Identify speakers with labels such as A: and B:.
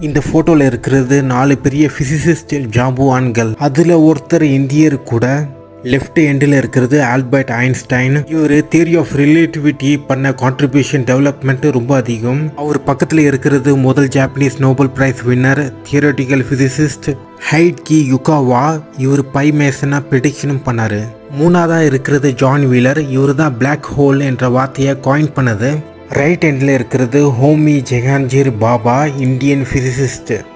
A: இந்த போட்டோல இருக்கிறது நாலு பெரிய பிசிசிஸ்ட் ஜாம்புவான்கள் அதுல ஒருத்தர் இந்தியர் கூட லெஃப்ட் எண்டில் இருக்கிறது ஆல்பர்ட் ஐன்ஸ்டைன் இவர் தியரி ஆஃப் ரிலேட்டிவிட்டி பண்ண கான்ட்ரிபியூஷன் டெவலப்மெண்ட் ரொம்ப அதிகம் அவர் பக்கத்தில் இருக்கிறது முதல் Japanese Nobel prize winner theoretical physicist Hideki Yukawa இவர் பை மேசனா ப்ரிடிக்ஷனும் பண்ணாரு மூணாவதா இருக்கிறது ஜான் வீலர் இவர் தான் பிளாக் ஹோல் என்ற வார்த்தையை காயின் பண்ணது ரைட் எண்டில் இருக்கிறது ஹோமி ஜெஹான்ஜீர் பாபா இந்தியன் பிசிசிஸ்ட்